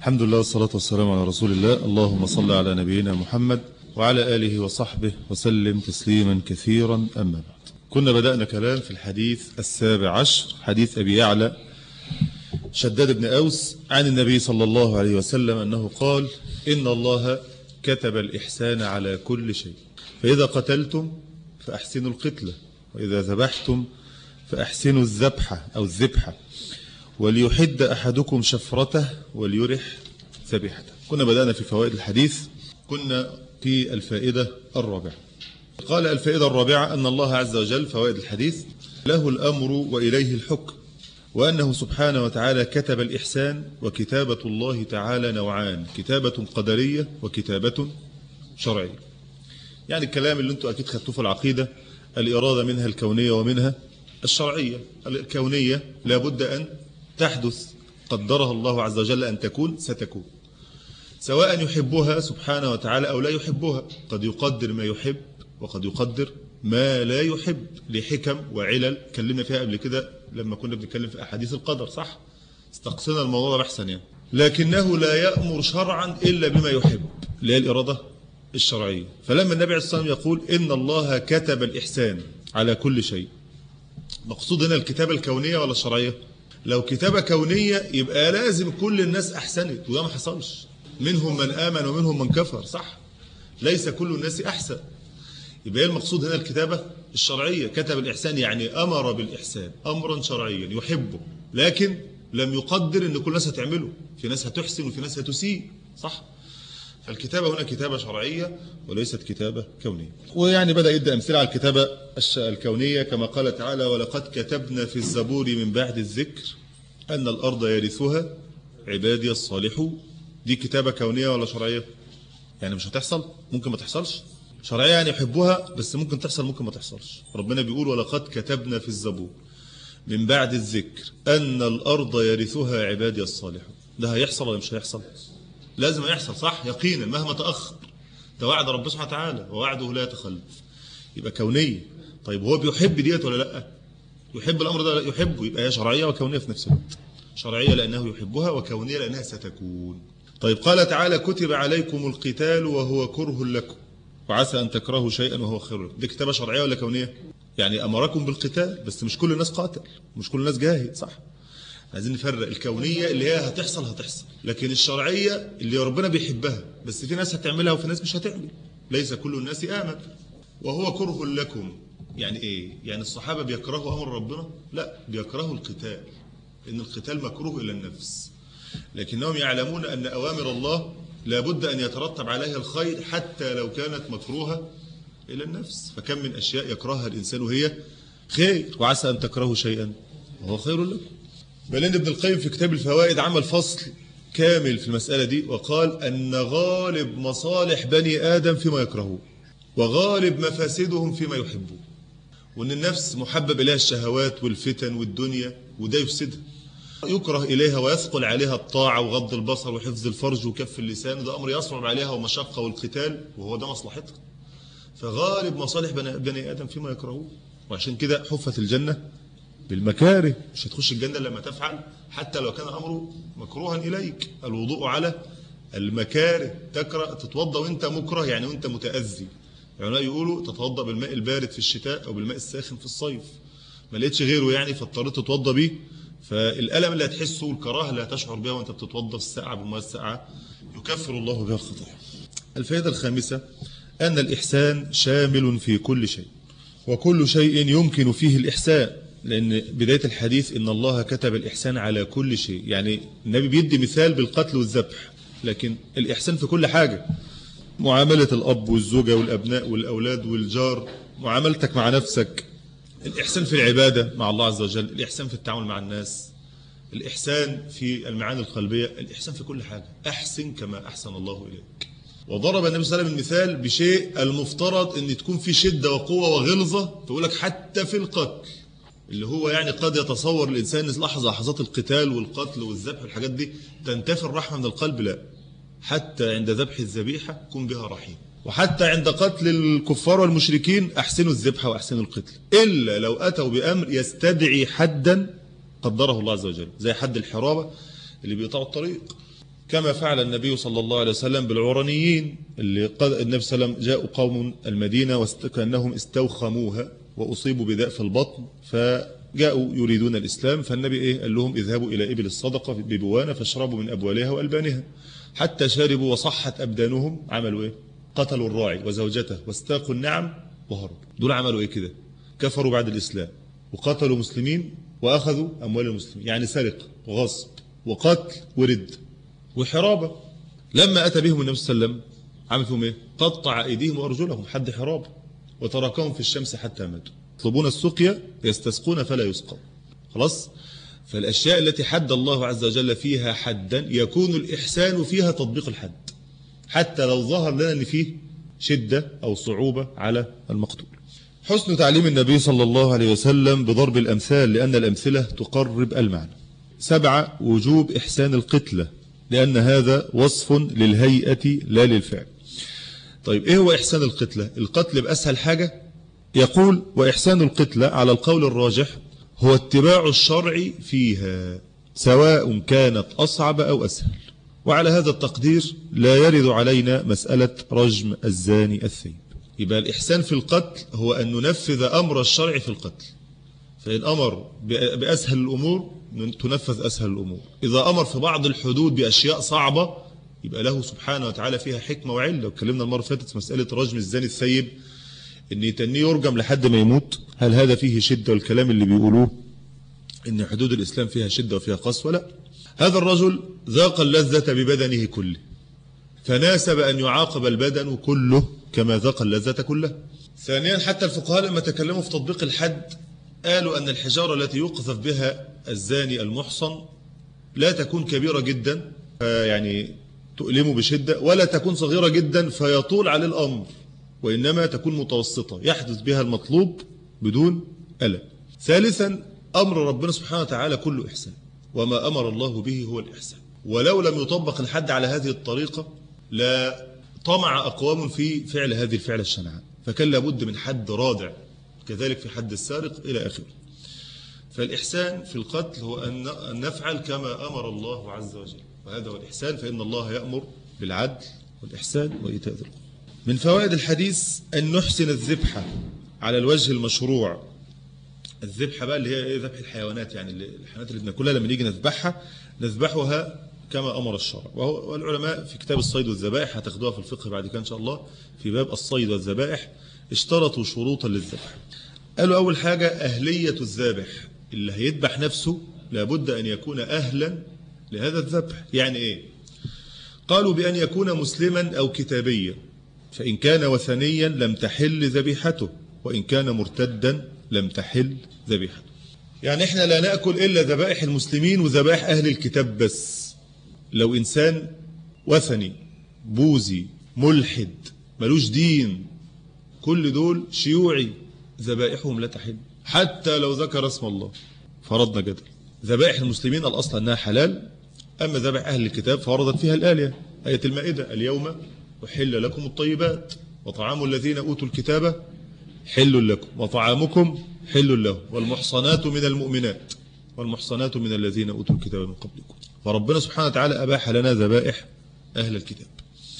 الحمد لله والصلاة والسلام على رسول الله اللهم صل على نبينا محمد وعلى آله وصحبه وسلم تسليما كثيرا أما بعد كنا بدأنا كلام في الحديث السابع عشر حديث أبي يعلى شداد بن أوس عن النبي صلى الله عليه وسلم أنه قال إن الله كتب الإحسان على كل شيء فإذا قتلتم فأحسنوا القتلة وإذا ذبحتم فأحسنوا الذبحة أو الذبحة وليحد أحدكم شفرته وليرح ذبيحته كنا بدأنا في فوائد الحديث كنا في الفائدة الرابعة قال الفائدة الرابعة أن الله عز وجل فوائد الحديث له الأمر وإليه الحكم وأنه سبحانه وتعالى كتب الإحسان وكتابة الله تعالى نوعان كتابة قدرية وكتابة شرعية يعني الكلام اللي انتم أكيد خدتوه في العقيدة الإرادة منها الكونية ومنها الشرعية الكونية لابد أن تحدث قدرها الله عز وجل أن تكون ستكون سواء يحبها سبحانه وتعالى أو لا يحبها قد يقدر ما يحب وقد يقدر ما لا يحب لحكم وعلل كلمنا فيها قبل كده لما كنا بنتكلم في أحاديث القدر صح استقصينا الموضوع ده بحثا يعني لكنه لا يأمر شرعا إلا بما يحب اللي هي الإرادة الشرعية فلما النبي عليه الصلاة والسلام يقول إن الله كتب الإحسان على كل شيء مقصود هنا الكتابة الكونية ولا الشرعية لو كتابة كونية يبقى لازم كل الناس أحسنت وده ما حصلش منهم من آمن ومنهم من كفر صح ليس كل الناس أحسن يبقى المقصود هنا الكتابة الشرعية كتب الإحسان يعني أمر بالإحسان أمرا شرعيا يحبه لكن لم يقدر أن كل الناس هتعمله في ناس هتحسن وفي ناس هتسيء صح فالكتابة هنا كتابة شرعية وليست كتابة كونية ويعني بدأ يدى أمثلة على الكتابة الكونية كما قال تعالى ولقد كتبنا في الزبور من بعد الذكر أن الأرض يرثها عبادي الصالحون دي كتابة كونية ولا شرعية يعني مش هتحصل ممكن ما تحصلش شرعية يعني يحبوها بس ممكن تحصل ممكن ما تحصلش ربنا بيقول ولقد كتبنا في الزبور من بعد الذكر أن الأرض يرثها عبادي الصالحون ده هيحصل ولا مش هيحصل لازم يحصل صح يقينا مهما تأخر ده وعد ربنا سبحانه وتعالى ووعده لا يتخلف يبقى كونية طيب هو بيحب ديت ولا لا يحب الأمر ده لا يحبه يبقى هي شرعية وكونية في نفس الوقت شرعية لأنه يحبها وكونية لأنها ستكون طيب قال تعالى كتب عليكم القتال وهو كره لكم وعسى أن تكرهوا شيئا وهو خير لكم دي كتابة شرعية ولا كونية يعني أمركم بالقتال بس مش كل الناس قاتل مش كل الناس جاهد صح عايزين نفرق الكونية اللي هي هتحصل هتحصل لكن الشرعية اللي ربنا بيحبها بس في ناس هتعملها وفي ناس مش هتعمل ليس كل الناس آمن وهو كره لكم يعني ايه يعني الصحابة بيكرهوا أمر ربنا لا بيكرهوا القتال إن القتال مكروه إلى النفس لكنهم يعلمون أن أوامر الله لابد أن يترتب عليها الخير حتى لو كانت مكروهة إلى النفس فكم من أشياء يكرهها الإنسان وهي خير وعسى أن تكرهوا شيئا وهو خير لكم بل إن ابن القيم في كتاب الفوائد عمل فصل كامل في المسألة دي وقال أن غالب مصالح بني آدم فيما يكرهون وغالب مفاسدهم فيما يحبون وأن النفس محبب إليها الشهوات والفتن والدنيا وده يفسدها يكره إليها ويثقل عليها الطاعة وغض البصر وحفظ الفرج وكف اللسان ده أمر يصعب عليها ومشقة والقتال وهو ده مصلحتها فغالب مصالح بني آدم فيما يكرهون وعشان كده حفت الجنة بالمكاره مش هتخش الجنة لما تفعل حتى لو كان أمره مكروها إليك الوضوء على المكاره تكره تتوضى وانت مكره يعني وانت متأذي العلماء يعني يقولوا تتوضى بالماء البارد في الشتاء أو بالماء الساخن في الصيف ما لقيتش غيره يعني فاضطريت تتوضى بيه فالألم اللي هتحسه والكراهه اللي هتشعر بها وانت بتتوضى في الساعة بالماء الساعة يكفر الله بها الخطايا الفائدة الخامسة أن الإحسان شامل في كل شيء وكل شيء يمكن فيه الإحسان لأن بداية الحديث إن الله كتب الإحسان على كل شيء يعني النبي بيدي مثال بالقتل والذبح لكن الإحسان في كل حاجة معاملة الأب والزوجة والأبناء والأولاد والجار معاملتك مع نفسك الإحسان في العبادة مع الله عز وجل الإحسان في التعامل مع الناس الإحسان في المعاني القلبية الإحسان في كل حاجة أحسن كما أحسن الله إليك وضرب النبي صلى الله عليه وسلم المثال بشيء المفترض أن تكون في شدة وقوة وغلظة فيقول لك حتى في القتل اللي هو يعني قد يتصور الإنسان لحظة لحظات القتال والقتل والذبح والحاجات دي تنتفي الرحمة من القلب لا حتى عند ذبح الذبيحة كن بها رحيم وحتى عند قتل الكفار والمشركين أحسنوا الذبح وأحسنوا القتل إلا لو أتوا بأمر يستدعي حدا قدره الله عز وجل زي حد الحرابة اللي بيقطعوا الطريق كما فعل النبي صلى الله عليه وسلم بالعرنيين اللي قد النبي صلى الله عليه وسلم جاءوا قوم المدينة وكأنهم استوخموها وأصيبوا بداء في البطن فجاءوا يريدون الإسلام فالنبي إيه قال لهم اذهبوا إلى إبل الصدقة ببوانة فاشربوا من أبوالها وألبانها حتى شربوا وصحت أبدانهم عملوا إيه قتلوا الراعي وزوجته واستاقوا النعم وهربوا دول عملوا إيه كده كفروا بعد الإسلام وقتلوا مسلمين وأخذوا أموال المسلمين يعني سرقة وغصب وقتل ورد وحرابة لما أتى بهم النبي صلى الله عليه وسلم عمل فيهم إيه قطع أيديهم وأرجلهم حد حرابة وتركهم في الشمس حتى ماتوا يطلبون السقيا يستسقون فلا يسقوا خلاص فالأشياء التي حد الله عز وجل فيها حدا يكون الإحسان فيها تطبيق الحد حتى لو ظهر لنا أن فيه شدة أو صعوبة على المقتول حسن تعليم النبي صلى الله عليه وسلم بضرب الأمثال لأن الأمثلة تقرب المعنى سبعة وجوب إحسان القتلة لأن هذا وصف للهيئة لا للفعل طيب إيه هو إحسان القتلة القتل بأسهل حاجة يقول وإحسان القتلة على القول الراجح هو اتباع الشرع فيها سواء كانت أصعب أو أسهل وعلى هذا التقدير لا يرد علينا مسألة رجم الزاني الثيب يبقى الإحسان في القتل هو أن ننفذ أمر الشرع في القتل فإن أمر بأسهل الأمور تنفذ أسهل الأمور إذا أمر في بعض الحدود بأشياء صعبة يبقى له سبحانه وتعالى فيها حكمة وعلة وكلمنا المرة فاتت في مسألة رجم الزاني الثيب ان يتنيه يرجم لحد ما يموت هل هذا فيه شدة والكلام اللي بيقولوه ان حدود الإسلام فيها شدة وفيها قسوة لا هذا الرجل ذاق اللذة ببدنه كله فناسب أن يعاقب البدن كله كما ذاق اللذة كلها ثانيا حتى الفقهاء لما تكلموا في تطبيق الحد قالوا أن الحجارة التي يقذف بها الزاني المحصن لا تكون كبيرة جدا يعني تؤلمه بشدة ولا تكون صغيرة جدا فيطول عليه الأمر وإنما تكون متوسطة يحدث بها المطلوب بدون ألم ثالثا أمر ربنا سبحانه وتعالى كله إحسان وما أمر الله به هو الإحسان ولو لم يطبق الحد على هذه الطريقة لا طمع أقوام في فعل هذه الفعل الشنعاء فكان لابد من حد رادع كذلك في حد السارق إلى آخره فالإحسان في القتل هو أن نفعل كما أمر الله عز وجل وهذا هو الإحسان فإن الله يأمر بالعدل والإحسان وإيتاء ذي القربى من فوائد الحديث أن نحسن الذبحة على الوجه المشروع الذبحة بقى اللي هي ايه ذبح الحيوانات يعني الحيوانات اللي بناكلها لما نيجي نذبحها نذبحها كما أمر الشرع والعلماء في كتاب الصيد والذبائح هتاخدوها في الفقه بعد كده إن شاء الله في باب الصيد والذبائح اشترطوا شروطا للذبح قالوا أول حاجة أهلية الذابح اللي هيذبح نفسه لابد أن يكون أهلا لهذا الذبح يعني إيه قالوا بأن يكون مسلما أو كتابيا فإن كان وثنيا لم تحل ذبيحته وإن كان مرتدا لم تحل ذبيحته يعني احنا لا نأكل إلا ذبائح المسلمين وذبائح أهل الكتاب بس لو إنسان وثني بوذي ملحد ملوش دين كل دول شيوعي ذبائحهم لا تحل حتى لو ذكر اسم الله فرضنا جدل ذبائح المسلمين الأصل أنها حلال أما ذبائح أهل الكتاب فوردت فيها الآية آية المائدة اليوم أحل لكم الطيبات وطعام الذين أوتوا الكتاب حل لكم وطعامكم حل له والمحصنات من المؤمنات والمحصنات من الذين أوتوا الكتاب من قبلكم فربنا سبحانه وتعالى أباح لنا ذبائح أهل الكتاب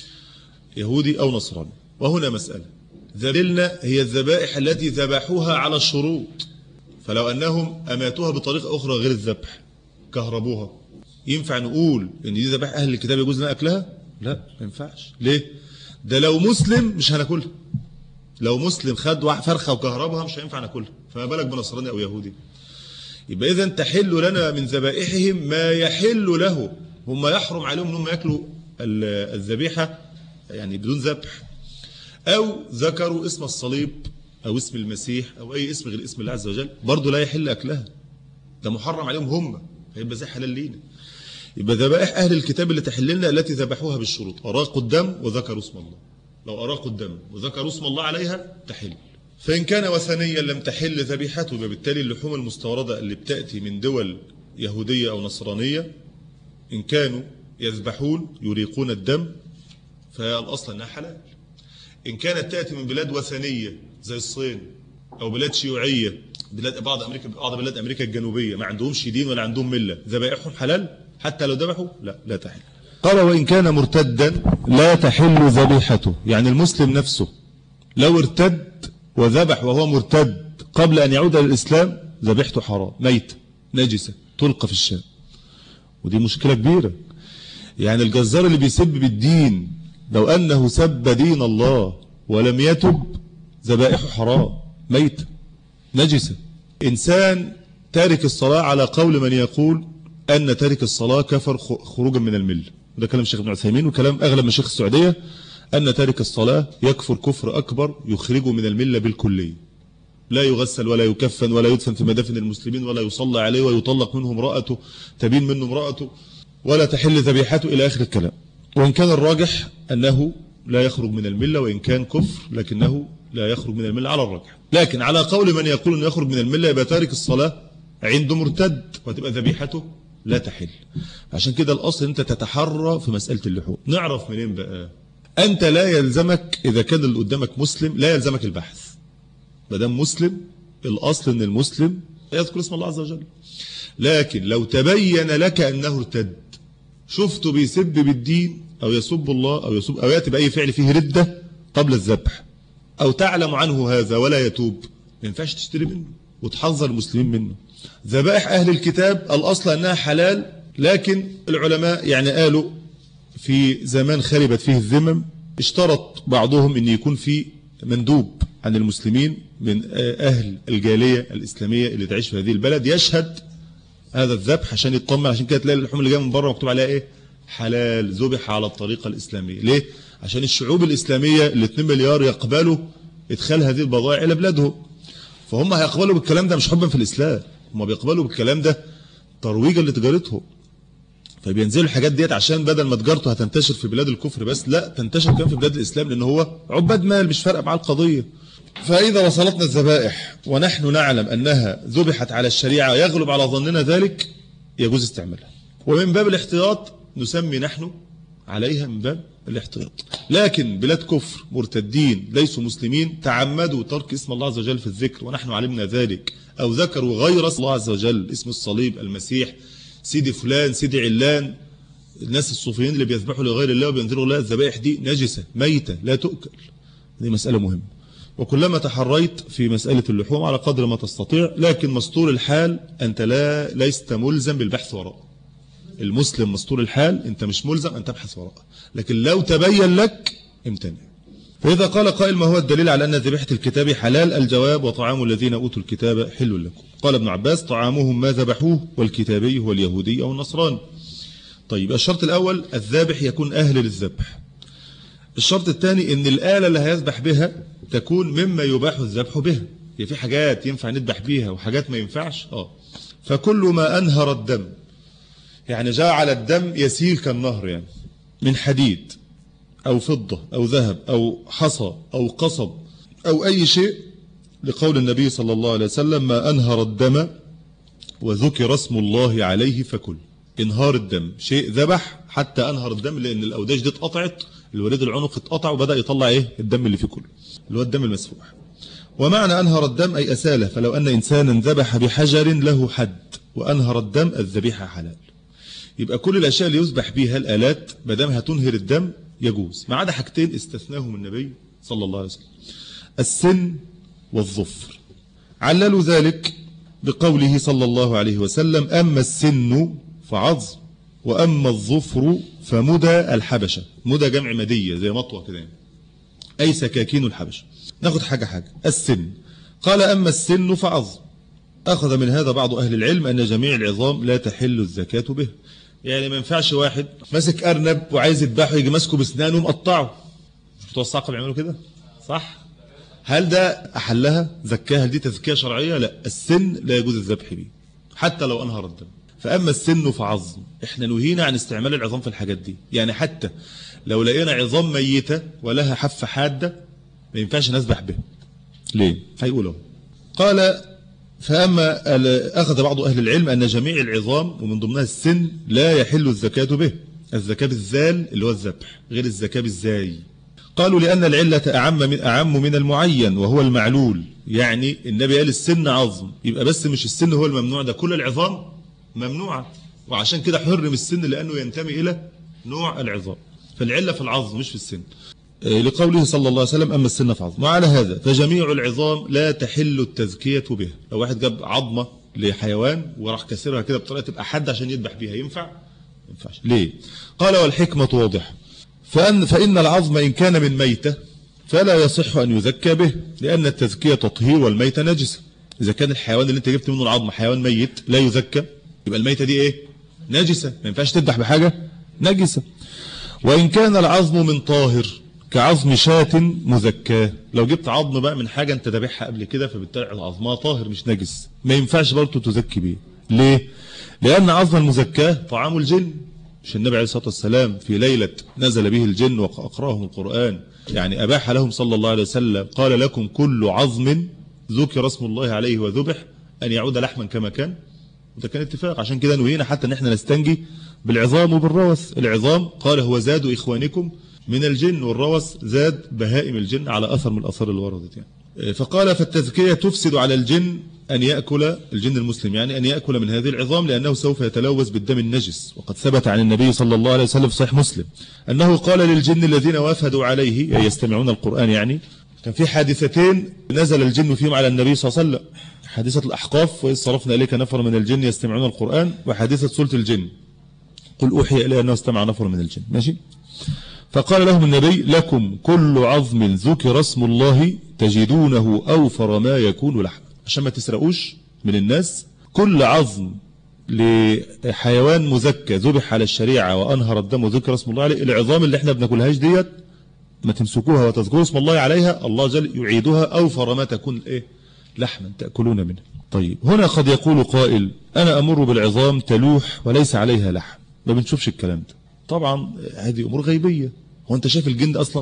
يهودي أو نصراني وهنا مسألة ذللنا هي الذبائح التي ذبحوها على الشروط فلو أنهم أماتوها بطريقة أخرى غير الذبح كهربوها ينفع نقول إن دي ذبائح أهل الكتاب يجوز لنا أكلها لا ما ينفعش ليه ده لو مسلم مش هناكلها لو مسلم خد فرخة وكهربها مش هينفع ناكلها فما بالك بنصراني أو يهودي يبقى إذا تحل لنا من ذبائحهم ما يحل له هم يحرم عليهم أنهم يأكلوا الذبيحة يعني بدون ذبح أو ذكروا اسم الصليب أو اسم المسيح أو أي اسم غير اسم الله عز وجل برضه لا يحل أكلها ده محرم عليهم هم هيبقى زي حلال لينا يبقى ذبائح أهل الكتاب اللي تحل لنا التي ذبحوها بالشروط أراقوا الدم وذكروا اسم الله لو أراقوا الدم وذكروا اسم الله عليها تحل فإن كان وثنيا لم تحل ذبيحته وبالتالي اللحوم المستوردة اللي بتأتي من دول يهودية أو نصرانية إن كانوا يذبحون يريقون الدم فالأصل أنها حلال إن كانت تأتي من بلاد وثنية زي الصين أو بلاد شيوعية بلاد بعض أمريكا بعض بلاد أمريكا الجنوبية ما عندهمش دين ولا عندهم ملة ذبائحهم حلال حتى لو ذبحوا لا لا تحل قال وإن كان مرتدا لا تحل ذبيحته يعني المسلم نفسه لو ارتد وذبح وهو مرتد قبل أن يعود للإسلام ذبيحته حرام ميت نجسة تلقى في الشام ودي مشكلة كبيرة يعني الجزار اللي بيسب بالدين لو أنه سب دين الله ولم يتب ذبائحه حرام ميت نجسة إنسان تارك الصلاة على قول من يقول أن تارك الصلاة كفر خروجا من المل ده كلام الشيخ ابن عثيمين وكلام أغلب مشايخ السعودية أن تارك الصلاة يكفر كفر أكبر يخرجه من الملة بالكلية لا يغسل ولا يكفن ولا يدفن في مدافن المسلمين ولا يصلى عليه ويطلق منه امرأته تبين منه امرأته ولا تحل ذبيحته إلى آخر الكلام وإن كان الراجح أنه لا يخرج من الملة وإن كان كفر لكنه لا يخرج من الملة على الراجح لكن على قول من يقول أنه يخرج من الملة يبقى تارك الصلاة عنده مرتد وتبقى ذبيحته لا تحل عشان كده الأصل أنت تتحرى في مسألة اللحوم نعرف منين بقى أنت لا يلزمك إذا كان اللي قدامك مسلم لا يلزمك البحث ما دام مسلم الأصل أن المسلم يذكر اسم الله عز وجل لكن لو تبين لك أنه ارتد شفته بيسب بالدين أو يسب الله أو, يسب أو يأتي بأي فعل فيه ردة قبل الذبح أو تعلم عنه هذا ولا يتوب ما ينفعش تشتري منه وتحذر المسلمين منه ذبائح أهل الكتاب الأصل أنها حلال لكن العلماء يعني قالوا في زمان خربت فيه الذمم اشترط بعضهم أن يكون في مندوب عن المسلمين من أهل الجالية الإسلامية اللي تعيش في هذه البلد يشهد هذا الذبح عشان يطمن عشان كده تلاقي اللحوم اللي جايه من بره مكتوب عليها ايه حلال ذبح على الطريقة الإسلامية ليه عشان الشعوب الإسلامية اللي 2 مليار يقبلوا إدخال هذه البضائع إلى بلادهم فهم هيقبلوا بالكلام ده مش حبا في الإسلام هم بيقبلوا بالكلام ده ترويجا لتجارتهم فبينزلوا الحاجات ديت عشان بدل ما تجارته هتنتشر في بلاد الكفر بس لا تنتشر كمان في بلاد الإسلام لأن هو عباد مال مش فارقه مع القضية فإذا وصلتنا الذبائح ونحن نعلم أنها ذبحت على الشريعة يغلب على ظننا ذلك يجوز استعمالها ومن باب الاحتياط نسمي نحن عليها من باب الاحتياط لكن بلاد كفر مرتدين ليسوا مسلمين تعمدوا ترك اسم الله عز وجل في الذكر ونحن علمنا ذلك أو ذكروا غير اسم الله عز وجل اسم الصليب المسيح سيدي فلان سيدي علان الناس الصوفيين اللي بيذبحوا لغير الله وبينذروا الله الذبائح دي نجسة ميتة لا تؤكل دي مسألة مهمة وكلما تحريت في مسألة اللحوم على قدر ما تستطيع لكن مستور الحال أنت لا ليست ملزم بالبحث وراءه المسلم مستور الحال أنت مش ملزم أن تبحث وراءه لكن لو تبين لك امتنع فإذا قال قائل ما هو الدليل على أن ذبيحة الكتاب حلال الجواب وطعام الذين أوتوا الكتاب حل لكم قال ابن عباس طعامهم ما ذبحوه والكتابي هو اليهودي أو النصراني طيب الشرط الأول الذابح يكون أهل للذبح الشرط الثاني ان الآلة اللي هيذبح بها تكون مما يباح الذبح بها هي في حاجات ينفع نذبح بيها وحاجات ما ينفعش اه فكل ما أنهر الدم يعني جعل الدم يسيل كالنهر يعني من حديد أو فضة أو ذهب أو حصى أو قصب أو أي شيء لقول النبي صلى الله عليه وسلم ما أنهر الدم وذكر اسم الله عليه فكل انهار الدم شيء ذبح حتى أنهر الدم لأن الأوداج دي اتقطعت الوريد العنق اتقطع وبدأ يطلع إيه الدم اللي فيه كله اللي هو الدم المسفوح ومعنى أنهر الدم أي أسالة فلو أن إنسانا ذبح بحجر له حد وأنهر الدم الذبيحة حلال يبقى كل الأشياء اللي يذبح بها الآلات مدام هتنهر الدم يجوز ما عدا حاجتين استثناهم النبي صلى الله عليه وسلم السن والظفر عللوا ذلك بقوله صلى الله عليه وسلم أما السن فعظم وأما الظفر فمدى الحبشة مدى جمع مدية زي مطوة كده يعني. أي سكاكين الحبشة ناخد حاجة حاجة السن قال أما السن فعظم أخذ من هذا بعض أهل العلم أن جميع العظام لا تحل الزكاة به يعني ما ينفعش واحد ماسك أرنب وعايز يذبحه يجي ماسكه بسنانه ومقطعه مش بتوع الصعقة بيعملوا كده صح هل ده أحلها زكاها دي تزكية شرعية لا السن لا يجوز الذبح به حتى لو أنهر الدم فأما السن فعظم احنا نهينا عن استعمال العظام في الحاجات دي يعني حتى لو لقينا عظام ميتة ولها حفة حادة ما ينفعش نذبح به ليه هيقولوا قال فأما أخذ بعض أهل العلم أن جميع العظام ومن ضمنها السن لا يحل الزكاة به الزكاة بالذال اللي هو الذبح غير الزكاة بالزاي قالوا لأن العلة أعم من أعم من المعين وهو المعلول يعني النبي قال السن عظم يبقى بس مش السن هو الممنوع ده كل العظام ممنوعة وعشان كده حرم السن لأنه ينتمي إلى نوع العظام فالعلة في العظم مش في السن لقوله صلى الله عليه وسلم أما السن فعظم وعلى هذا فجميع العظام لا تحل التزكية بها لو واحد جاب عظمة لحيوان وراح كسرها كده بطريقة تبقى حد عشان يذبح بيها ينفع؟ ينفعش ليه؟ قال والحكمة واضحة فأن, فإن العظم إن كان من ميتة فلا يصح أن يزكى به لأن التزكية تطهير والميتة نجسة إذا كان الحيوان اللي أنت جبت منه العظم حيوان ميت لا يزكى يبقى الميتة دي إيه؟ نجسة ما ينفعش تذبح بحاجة نجسة وإن كان العظم من طاهر كعظم شاة مزكاة لو جبت عظم بقى من حاجة انت ذبحها قبل كده فبالتالي العظمها طاهر مش نجس ما ينفعش برضه تزكي بيه ليه؟ لأن عظم المزكاة طعام الجن مش النبي عليه الصلاة والسلام في ليلة نزل به الجن وأقراهم القرآن يعني أباح لهم صلى الله عليه وسلم قال لكم كل عظم ذكر اسم الله عليه وذبح أن يعود لحما كما كان وده كان اتفاق عشان كده نهينا حتى ان احنا نستنجي بالعظام وبالروث العظام قال هو زاد إخوانكم من الجن والروث زاد بهائم الجن على أثر من الأثار اللي وردت يعني فقال فالتزكية تفسد على الجن أن يأكل الجن المسلم يعني أن يأكل من هذه العظام لأنه سوف يتلوث بالدم النجس وقد ثبت عن النبي صلى الله عليه وسلم في صحيح مسلم أنه قال للجن الذين وافدوا عليه يستمعون القرآن يعني كان في حادثتين نزل الجن فيهم على النبي صلى الله عليه وسلم حادثة الأحقاف وإذ صرفنا إليك نفر من الجن يستمعون القرآن وحادثة سورة الجن قل أوحي إلي أنه استمع نفر من الجن ماشي فقال لهم النبي لكم كل عظم ذكر اسم الله تجدونه أوفر ما يكون لحم عشان ما تسرقوش من الناس كل عظم لحيوان مزكى ذبح على الشريعة وأنهر الدم وذكر اسم الله عليه العظام اللي احنا بناكلهاش ديت ما تمسكوها وتذكروا اسم الله عليها الله جل يعيدها أوفر ما تكون إيه لحما تأكلون منه طيب هنا قد يقول قائل أنا أمر بالعظام تلوح وليس عليها لحم ما بنشوفش الكلام ده طبعا هذه أمور غيبية هو أنت شايف الجند أصلا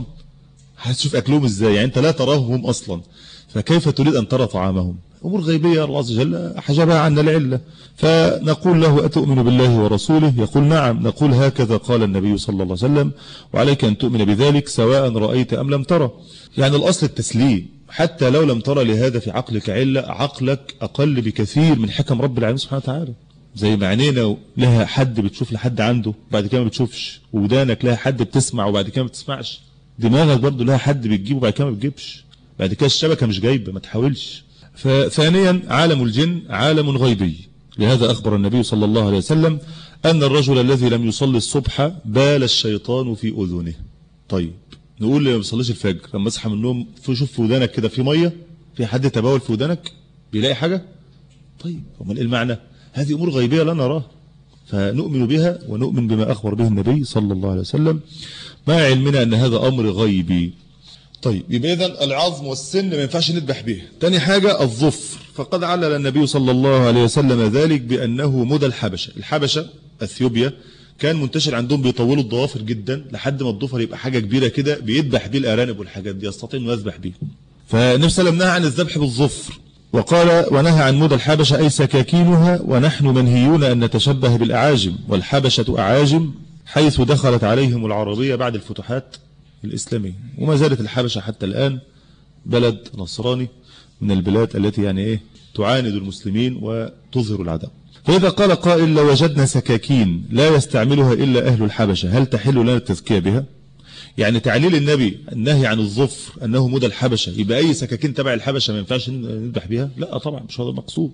هتشوف أكلهم إزاي يعني أنت لا تراهم هم أصلا فكيف تريد أن ترى طعامهم أمور غيبية الله عز وجل حجبها عنا العلة فنقول له أتؤمن بالله ورسوله يقول نعم نقول هكذا قال النبي صلى الله عليه وسلم وعليك أن تؤمن بذلك سواء رأيت أم لم ترى يعني الأصل التسليم حتى لو لم ترى لهذا في عقلك علة عقلك أقل بكثير من حكم رب العالمين سبحانه وتعالى زي ما عينينا لها حد بتشوف لحد عنده بعد كده ما بتشوفش ودانك لها حد بتسمع وبعد كده ما بتسمعش دماغك برضه لها حد بتجيبه وبعد كده ما بتجيبش بعد كده الشبكة مش جايبة ما تحاولش فثانيا عالم الجن عالم غيبي لهذا أخبر النبي صلى الله عليه وسلم أن الرجل الذي لم يصلي الصبح بال الشيطان في أذنه طيب نقول اللي ما بيصليش الفجر لما اصحى من النوم شوف في ودانك كده في ميه في حد تبول في ودانك بيلاقي حاجه طيب امال ايه المعنى هذه امور غيبيه لا نراها فنؤمن بها ونؤمن بما اخبر به النبي صلى الله عليه وسلم مع علمنا ان هذا امر غيبي طيب يبقى اذا العظم والسن ما ينفعش نذبح به تاني حاجه الظفر فقد علل النبي صلى الله عليه وسلم ذلك بانه مدى الحبشه الحبشه اثيوبيا كان منتشر عندهم بيطولوا الضوافر جدا لحد ما الضفر يبقى حاجة كبيرة كده بيذبح بيه الأرانب والحاجات دي يستطيع انه يذبح بيه فالنبي صلى الله عليه وسلم نهى عن الذبح بالظفر وقال ونهى عن مدى الحبشة أي سكاكينها ونحن منهيون أن نتشبه بالأعاجم والحبشة أعاجم حيث دخلت عليهم العربية بعد الفتوحات الإسلامية وما زالت الحبشة حتى الآن بلد نصراني من البلاد التي يعني إيه تعاند المسلمين وتظهر العداوة فإذا قال قائل لو وجدنا سكاكين لا يستعملها إلا أهل الحبشة هل تحل لنا التذكية بها يعني تعليل النبي النهي عن الظفر أنه مدى الحبشة يبقى أي سكاكين تبع الحبشة ما ينفعش نذبح بها لا طبعا مش هذا المقصود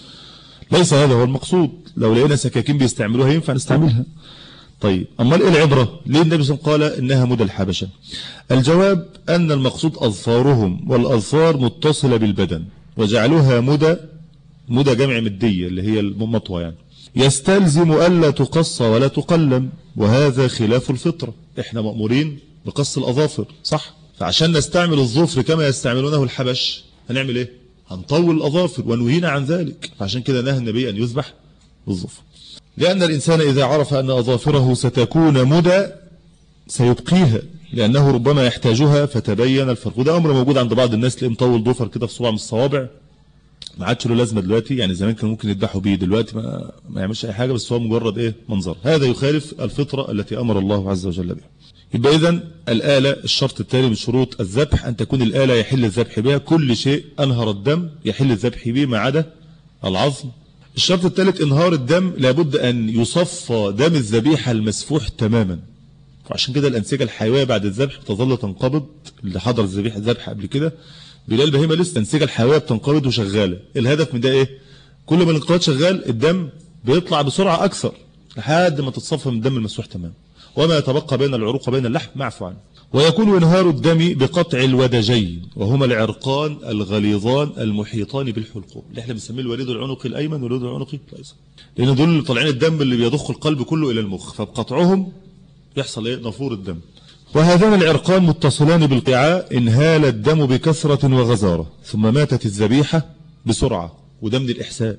ليس هذا هو المقصود لو لقينا سكاكين بيستعملوها ينفع نستعملها طيب أما إيه العبرة ليه النبي صلى الله عليه وسلم قال إنها مدى الحبشة الجواب أن المقصود أظفارهم والأظفار متصلة بالبدن وجعلوها مدى مدى جمع مدية اللي هي المطوى يعني يستلزم ألا تقص ولا تقلم وهذا خلاف الفطرة احنا مأمورين بقص الأظافر صح فعشان نستعمل الظفر كما يستعملونه الحبش هنعمل ايه هنطول الأظافر ونهينا عن ذلك فعشان كده نهى النبي أن يذبح بالظفر لأن الإنسان إذا عرف أن أظافره ستكون مدى سيبقيها لأنه ربما يحتاجها فتبين الفرق وده أمر موجود عند بعض الناس اللي مطول ضفر كده في صباع من الصوابع ما عادش له لازمه دلوقتي يعني زمان كانوا ممكن يذبحوا بيه دلوقتي ما, ما يعملش اي حاجه بس هو مجرد ايه منظر هذا يخالف الفطره التي امر الله عز وجل بها يبقى اذا الاله الشرط الثاني من شروط الذبح ان تكون الاله يحل الذبح بها كل شيء انهر الدم يحل الذبح به ما عدا العظم الشرط الثالث انهار الدم لابد ان يصفى دم الذبيحه المسفوح تماما وعشان كده الأنسجة الحيوية بعد الذبح بتظل تنقبض اللي حضر الذبيح الذبح قبل كده بيلاقي البهيمة لسه الأنسجة الحيوية بتنقبض وشغالة الهدف من ده إيه كل ما الانقباض شغال الدم بيطلع بسرعة أكثر لحد ما تتصفى من الدم المسوح تمام وما يتبقى بين العروق وبين اللحم معفو عنه ويكون انهار الدم بقطع الودجين وهما العرقان الغليظان المحيطان بالحلقوم اللي احنا بنسميه الوريد العنقي الايمن والوريد العنقي الايسر لان دول اللي طالعين الدم اللي بيضخ القلب كله الى المخ فبقطعهم يحصل ايه نفور الدم وهذان العرقان متصلان بالقعاء انهال الدم بكثرة وغزارة ثم ماتت الذبيحة بسرعة وده من الإحسان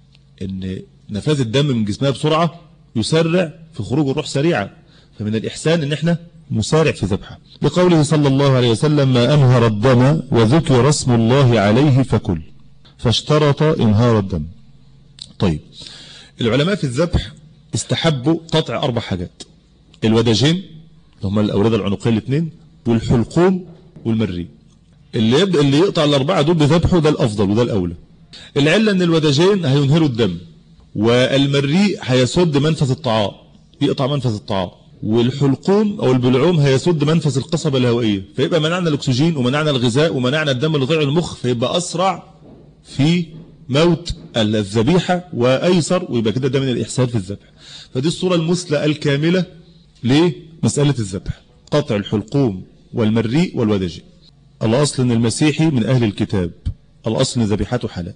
ان نفاذ الدم من جسمها بسرعة يسرع في خروج الروح سريعا فمن الإحسان ان احنا مسارع في ذبحه بقوله صلى الله عليه وسلم ما أنهر الدم وذكر اسم الله عليه فكل فاشترط انهار الدم طيب العلماء في الذبح استحبوا قطع أربع حاجات الوداجين اللي هم الأوردة العنقية الاثنين والحلقوم والمري اللي يبدأ اللي يقطع الأربعة دول بذبحه ده الأفضل وده الأولى العلة أن الوداجين هينهروا الدم والمري هيسد منفذ الطعام يقطع منفذ الطعام والحلقوم او البلعوم هيسد منفذ القصبة الهوائية فيبقى منعنا الاكسجين ومنعنا الغذاء ومنعنا الدم اللي طلع المخ فيبقى اسرع في موت الذبيحة وايسر ويبقى كده ده من الاحسان في الذبح فدي الصورة المثلى الكاملة لمسألة الذبح قطع الحلقوم والمريء والودجي الاصل ان المسيحي من اهل الكتاب الاصل ان ذبيحته حلال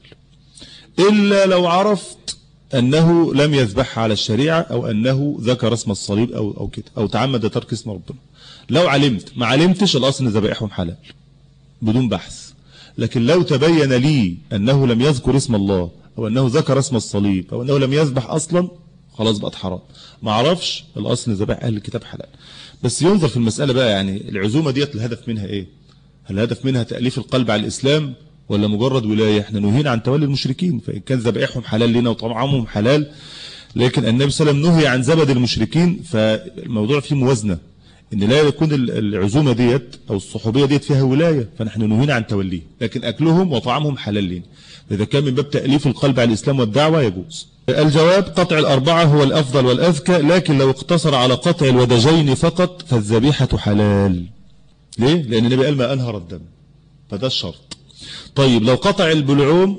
الا لو عرفت أنه لم يذبح على الشريعة أو أنه ذكر اسم الصليب أو, أو كده أو تعمد ترك اسم ربنا لو علمت ما علمتش الأصل أن ذبائحهم حلال بدون بحث لكن لو تبين لي أنه لم يذكر اسم الله أو أنه ذكر اسم الصليب أو أنه لم يذبح أصلا خلاص بقت حرام ما عرفش الأصل أن ذبائح أهل الكتاب حلال بس ينظر في المسألة بقى يعني العزومة ديت الهدف منها إيه هل الهدف منها تأليف القلب على الإسلام ولا مجرد ولاية احنا نهينا عن تولي المشركين فإن كان ذبائحهم حلال لنا وطعامهم حلال لكن النبي صلى الله عليه وسلم نهي عن زبد المشركين فالموضوع فيه موازنة ان لا يكون العزومة ديت او الصحوبية ديت فيها ولاية فنحن نهينا عن توليه لكن اكلهم وطعامهم حلال لنا فاذا كان من باب تأليف القلب على الاسلام والدعوة يجوز الجواب قطع الأربعة هو الأفضل والأذكى لكن لو اقتصر على قطع الودجين فقط فالذبيحة حلال ليه؟ لأن النبي قال ما أنهر الدم فده الشرط طيب لو قطع البلعوم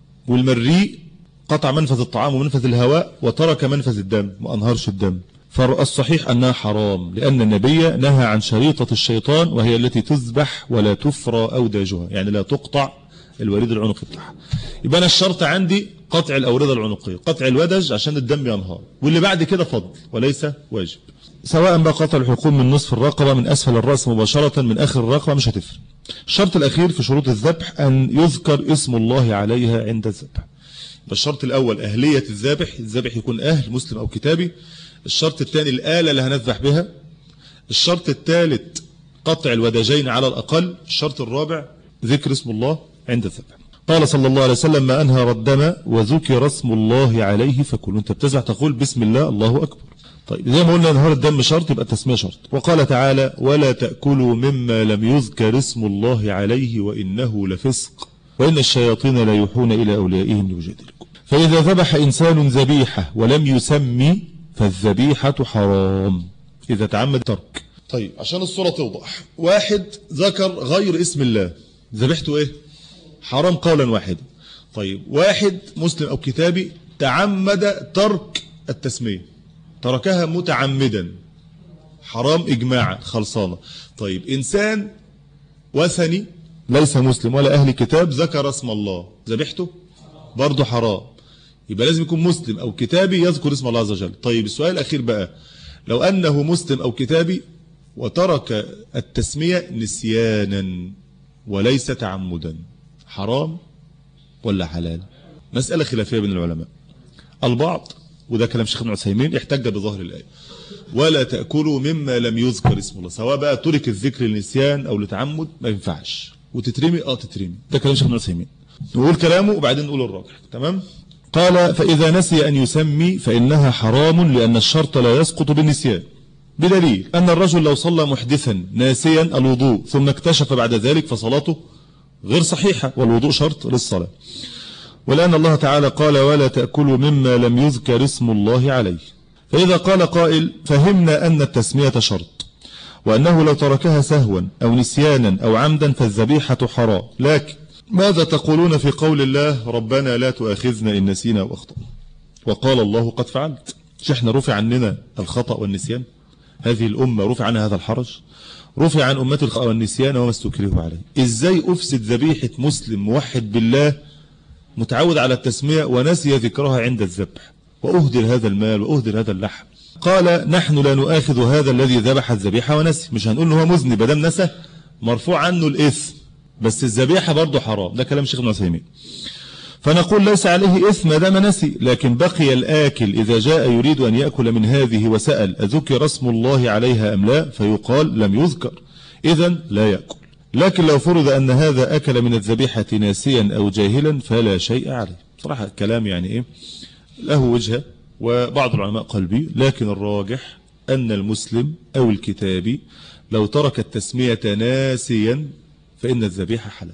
والمريء قطع منفذ الطعام ومنفذ الهواء وترك منفذ الدم ما أنهرش الدم فالصحيح أنها حرام لأن النبي نهى عن شريطة الشيطان وهي التي تذبح ولا تفرى أوداجها يعني لا تقطع الوريد العنقي بتاعها يبقى أنا الشرط عندي قطع الأوردة العنقية قطع الودج عشان الدم ينهار واللي بعد كده فضل وليس واجب سواء بقى قطع الحلقوم من نصف الرقبة من أسفل الرأس مباشرة من آخر الرقبة مش هتفرق الشرط الأخير في شروط الذبح أن يذكر اسم الله عليها عند الذبح الشرط الأول أهلية الذابح الذابح يكون أهل مسلم أو كتابي الشرط الثاني الآلة اللي هنذبح بها الشرط الثالث قطع الودجين على الأقل الشرط الرابع ذكر اسم الله عند الذبح قال صلى الله عليه وسلم ما أنهر الدم وذكر اسم الله عليه فكل انت بتذبح تقول بسم الله الله أكبر طيب زي ما قلنا نهار الدم شرط يبقى التسمية شرط وقال تعالى ولا تأكلوا مما لم يذكر اسم الله عليه وإنه لفسق وإن الشياطين لا يوحون إلى أوليائهم يجادلكم فإذا ذبح إنسان ذبيحة ولم يسمي فالذبيحة حرام إذا تعمد ترك طيب عشان الصورة توضح واحد ذكر غير اسم الله ذبحته إيه حرام قولا واحدا طيب واحد مسلم أو كتابي تعمد ترك التسمية تركها متعمدا حرام إجماعا خلصانة طيب إنسان وثني ليس مسلم ولا أهل كتاب ذكر اسم الله ذبحته برضه حرام يبقى لازم يكون مسلم أو كتابي يذكر اسم الله عز وجل طيب السؤال الأخير بقى لو أنه مسلم أو كتابي وترك التسمية نسيانا وليس تعمدا حرام ولا حلال مسألة خلافية بين العلماء البعض وده كلام شيخ ابن عثيمين احتج بظاهر الآية ولا تأكلوا مما لم يذكر اسم الله سواء بقى ترك الذكر للنسيان أو لتعمد ما ينفعش وتترمي اه تترمي ده كلام شيخ ابن عثيمين نقول كلامه وبعدين نقول الراجح تمام قال فإذا نسي أن يسمي فإنها حرام لأن الشرط لا يسقط بالنسيان بدليل أن الرجل لو صلى محدثا ناسيا الوضوء ثم اكتشف بعد ذلك فصلاته غير صحيحة والوضوء شرط للصلاة ولأن الله تعالى قال ولا تأكلوا مما لم يذكر اسم الله عليه فإذا قال قائل فهمنا أن التسمية شرط وأنه لو تركها سهوا أو نسيانا أو عمدا فالذبيحة حرام لكن ماذا تقولون في قول الله ربنا لا تؤاخذنا إن نسينا وأخطأنا وقال الله قد فعلت مش احنا رفع عننا الخطأ والنسيان هذه الأمة رفع عنها هذا الحرج رفع عن أمة الخطأ والنسيان وما استكره عليه إزاي أفسد ذبيحة مسلم موحد بالله متعود على التسمية ونسي ذكرها عند الذبح وأهدر هذا المال وأهدر هذا اللحم قال نحن لا نؤاخذ هذا الذي ذبح الذبيحة ونسي مش هنقول هو مذنب دام نسى مرفوع عنه الإثم بس الذبيحة برضه حرام ده كلام شيخ ابن عثيمين فنقول ليس عليه إثم دام نسي لكن بقي الآكل إذا جاء يريد أن يأكل من هذه وسأل أذكر اسم الله عليها أم لا فيقال لم يذكر إذا لا يأكل لكن لو فرض أن هذا أكل من الذبيحة ناسيا أو جاهلا فلا شيء عليه صراحة الكلام يعني إيه له وجهة وبعض العلماء قال به لكن الراجح أن المسلم أو الكتابي لو ترك التسمية ناسيا فإن الذبيحة حلال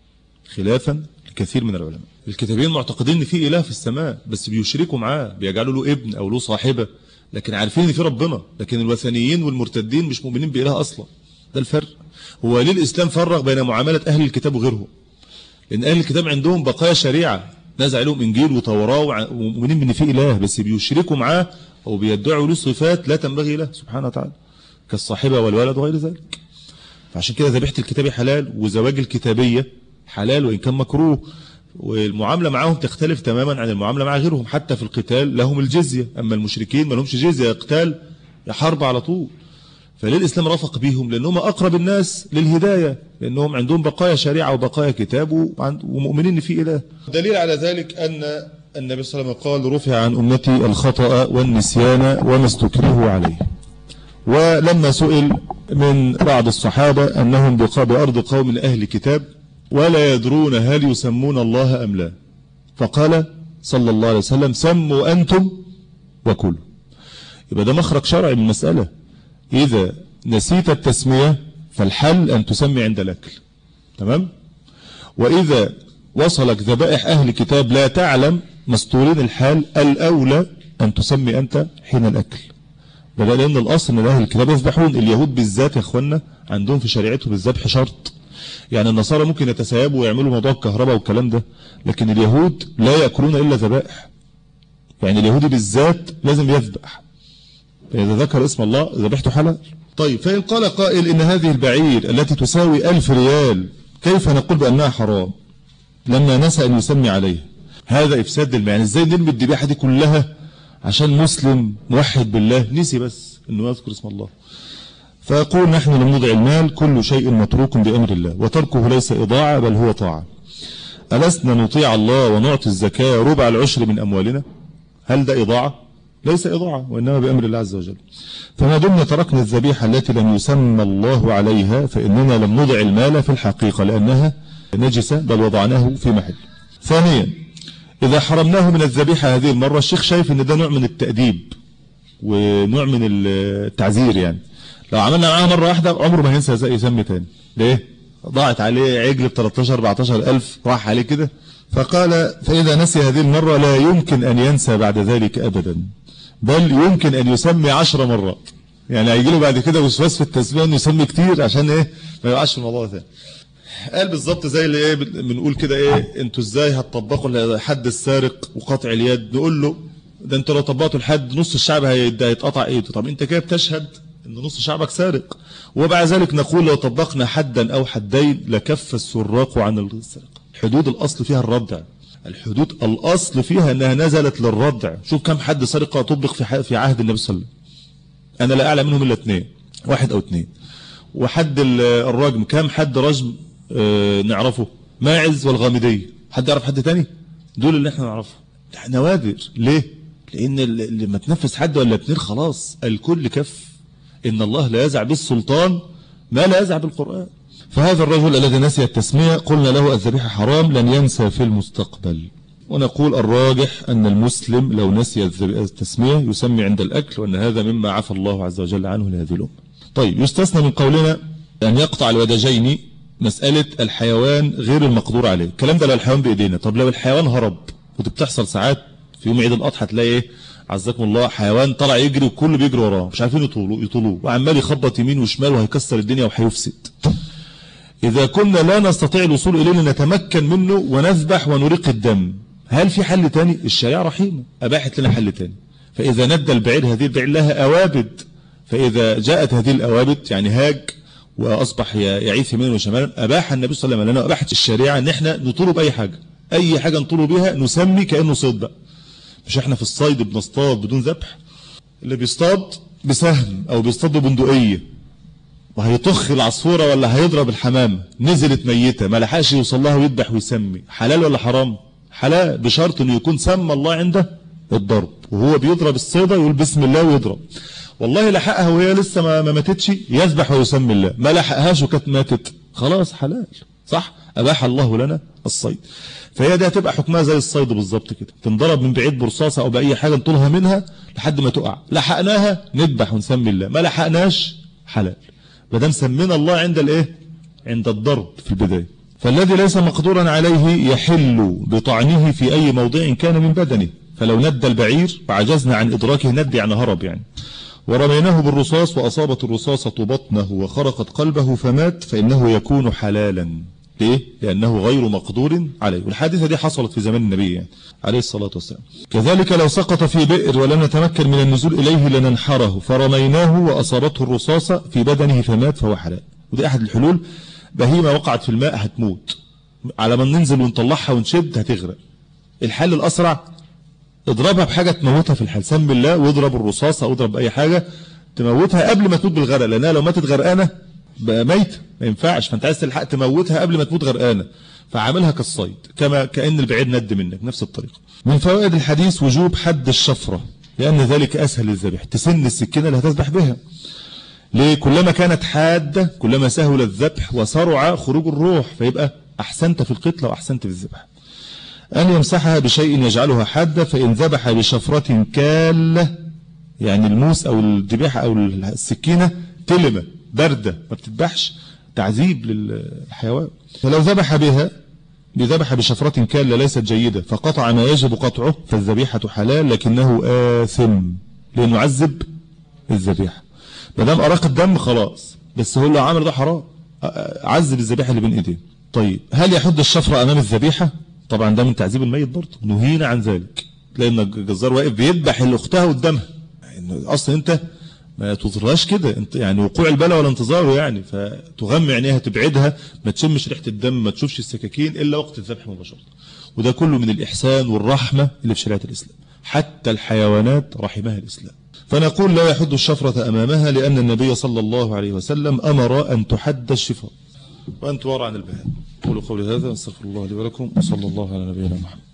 خلافا لكثير من العلماء الكتابيين معتقدين ان في اله في السماء بس بيشركوا معاه بيجعلوا له ابن او له صاحبه لكن عارفين ان في ربنا لكن الوثنيين والمرتدين مش مؤمنين باله اصلا ده الفرق هو ليه الاسلام فرق بين معامله اهل الكتاب وغيرهم لان اهل الكتاب عندهم بقايا شريعه نزع لهم انجيل وتوراه ومؤمنين ان في اله بس بيشركوا معاه او بيدعوا له صفات لا تنبغي له سبحانه وتعالى كالصاحبه والولد وغير ذلك فعشان كده ذبيحه الكتابي حلال وزواج الكتابيه حلال وان كان مكروه والمعاملة معهم تختلف تماما عن المعاملة مع غيرهم حتى في القتال لهم الجزية أما المشركين ما لهمش جزية قتال يا حرب على طول فليه الإسلام رفق بيهم لأنهم أقرب الناس للهداية لأنهم عندهم بقايا شريعة وبقايا كتاب ومؤمنين إن في إله دليل على ذلك أن النبي صلى الله عليه وسلم قال رفع عن أمتي الخطأ والنسيان وما استكره عليه ولما سئل من بعض الصحابة أنهم بأرض قوم أهل كتاب ولا يدرون هل يسمون الله أم لا فقال صلى الله عليه وسلم سموا أنتم وكلوا يبقى ده مخرج شرعي من المسألة إذا نسيت التسمية فالحل أن تسمي عند الأكل تمام وإذا وصلك ذبائح أهل كتاب لا تعلم مستورين الحال الأولى أن تسمي أنت حين الأكل بدأ لأن الأصل أن أهل الكتاب يذبحون اليهود بالذات يا أخوانا عندهم في شريعتهم الذبح شرط يعني النصارى ممكن يتسايبوا ويعملوا موضوع الكهرباء والكلام ده لكن اليهود لا يأكلون إلا ذبائح يعني اليهودي بالذات لازم يذبح فإذا ذكر اسم الله ذبحته حلال طيب فإن قال قائل إن هذه البعير التي تساوي ألف ريال كيف نقول بأنها حرام لما نسى أن يسمي عليه هذا إفساد المال يعني إزاي نرمي الذبيحة دي كلها عشان مسلم موحد بالله نسي بس أنه يذكر اسم الله فيقول نحن لم نضع المال كل شيء متروك بأمر الله وتركه ليس إضاعة بل هو طاعة ألسنا نطيع الله ونعطي الزكاة ربع العشر من أموالنا هل ده إضاعة ليس إضاعة وإنما بأمر الله عز وجل فما دمنا تركنا الذبيحة التي لم يسمى الله عليها فإننا لم نضع المال في الحقيقة لأنها نجسة بل وضعناه في محل ثانيا إذا حرمناه من الذبيحة هذه المرة الشيخ شايف أن ده نوع من التأديب ونوع من التعزير يعني لو عملنا معاه مرة واحدة عمره ما هينسى يسمي تاني ليه ضاعت عليه عجل ب 13 14 ألف راح عليه كده فقال فإذا نسي هذه المرة لا يمكن أن ينسى بعد ذلك أبدا بل يمكن أن يسمي عشر مرات يعني هيجي له بعد كده وسواس في التسمية أنه يسمي كتير عشان إيه ما يقعش في الموضوع ده قال بالظبط زي اللي ايه بنقول كده ايه انتوا ازاي هتطبقوا حد السارق وقطع اليد نقول له ده انتوا لو طبقتوا لحد نص الشعب هيتقطع ايده طب انت كده بتشهد ان نص شعبك سارق وبعد ذلك نقول لو طبقنا حدا او حدين لكف السراق عن السرقه حدود الاصل فيها الردع الحدود الاصل فيها انها نزلت للردع شوف كم حد سرقه طبق في في عهد النبي صلى الله عليه وسلم انا لا اعلم منهم الا اثنين واحد او اثنين وحد الرجم كم حد رجم اه نعرفه ماعز والغامديه حد يعرف حد تاني دول اللي احنا نعرفه نوادر ليه لان اللي ما تنفذ حد ولا اتنين خلاص الكل كف إن الله لا يزع بالسلطان ما لا يزع بالقرآن فهذا الرجل الذي نسي التسمية قلنا له الذبيحة حرام لن ينسى في المستقبل ونقول الراجح أن المسلم لو نسي التسمية يسمي عند الأكل وأن هذا مما عفى الله عز وجل عنه لهذه الأمة طيب يستثنى من قولنا أن يقطع الودجين مسألة الحيوان غير المقدور عليه الكلام ده لو الحيوان بإيدينا طب لو الحيوان هرب ودي بتحصل ساعات في يوم عيد الأضحى تلاقي ايه عزكم الله حيوان طلع يجري وكله بيجري وراه مش عارفين يطولوه يطولوه وعمال يخبط يمين وشمال وهيكسر الدنيا وهيفسد إذا كنا لا نستطيع الوصول إليه نتمكن منه ونذبح ونريق الدم هل في حل تاني الشريعة رحيمة أباحت لنا حل تاني فإذا ندى البعير هذه البعير لها أوابد فإذا جاءت هذه الأوابد يعني هاج وأصبح يعيث يمين وشمالا أباح النبي صلى الله عليه وسلم لنا أباحت الشريعة أن احنا نطوله بأي حاجة أي حاجة نطوله بها نسمي كأنه صيد بقى مش احنا في الصيد بنصطاد بدون ذبح اللي بيصطاد بسهم أو بيصطاد ببندقية وهيطخ العصفورة ولا هيضرب الحمامة نزلت ميتة ما لحقش يوصل لها ويذبح ويسمي حلال ولا حرام حلال بشرط انه يكون سمى الله عنده الضرب وهو بيضرب الصيدة يقول بسم الله ويضرب والله لحقها وهي لسه ما, ما ماتتش يذبح ويسمي الله ما لحقهاش وكانت ماتت خلاص حلال صح أباح الله لنا الصيد فهي دي هتبقى حكمها زي الصيد بالظبط كده تنضرب من بعيد برصاصة أو بأي حاجة نطولها منها لحد ما تقع لحقناها نذبح ونسمي الله ما لحقناش حلال ما دام سمينا الله عند الايه عند الضرب في البداية فالذي ليس مقدورا عليه يحل بطعنه في أي موضع كان من بدنه فلو ند البعير وعجزنا عن إدراكه ند يعني هرب يعني ورميناه بالرصاص وأصابت الرصاصة بطنه وخرقت قلبه فمات فإنه يكون حلالا ليه؟ لأنه غير مقدور عليه والحادثة دي حصلت في زمان النبي يعني عليه الصلاة والسلام كذلك لو سقط في بئر ولم نتمكن من النزول إليه لننحره فرميناه وأصابته الرصاصة في بدنه فمات فهو حلال ودي أحد الحلول بهيمة وقعت في الماء هتموت على ما ننزل ونطلعها ونشد هتغرق الحل الأسرع اضربها بحاجة تموتها في الحال سم الله واضرب الرصاصة او اضرب بأي حاجة تموتها قبل ما تموت بالغرق لأنها لو ماتت غرقانة بقى ميت ما ينفعش فانت عايز تلحق تموتها قبل ما تموت غرقانة فعاملها كالصيد كما كأن البعيد ند منك نفس الطريقة من فوائد الحديث وجوب حد الشفرة لأن ذلك أسهل للذبح تسن السكينة اللي هتذبح بها ليه كلما كانت حادة كلما سهل الذبح وسرع خروج الروح فيبقى أحسنت في القتل وأحسنت في الذبح أن يمسحها بشيء يجعلها حادة فإن ذبح بشفرة كالة يعني الموس أو الذبيحة أو السكينة تلمة باردة ما بتذبحش تعذيب للحيوان فلو ذبح بها بذبح بشفرة كالة ليست جيدة فقطع ما يجب قطعه فالذبيحة حلال لكنه آثم لأنه عذب الذبيحة ما دام أراق الدم خلاص بس هو اللي عامل ده حرام عذب الذبيحة اللي بين ايديه طيب هل يحد الشفرة أمام الذبيحة طبعا ده من تعذيب الميت برضه نهينا عن ذلك تلاقي ان الجزار واقف بيذبح اللي اختها قدامها يعني اصلا انت ما تظهرهاش كده انت يعني وقوع البلاء ولا انتظاره يعني فتغمي عينيها تبعدها ما تشمش ريحه الدم ما تشوفش السكاكين الا وقت الذبح مباشره وده كله من الاحسان والرحمه اللي في شريعه الاسلام حتى الحيوانات رحمها الاسلام فنقول لا يحد الشفرة أمامها لأن النبي صلى الله عليه وسلم أمر أن تحد الشفاء وأن توارى عن البهائم قولوا قولي هذا استغفر الله لي ولكم وصلى الله على نبينا محمد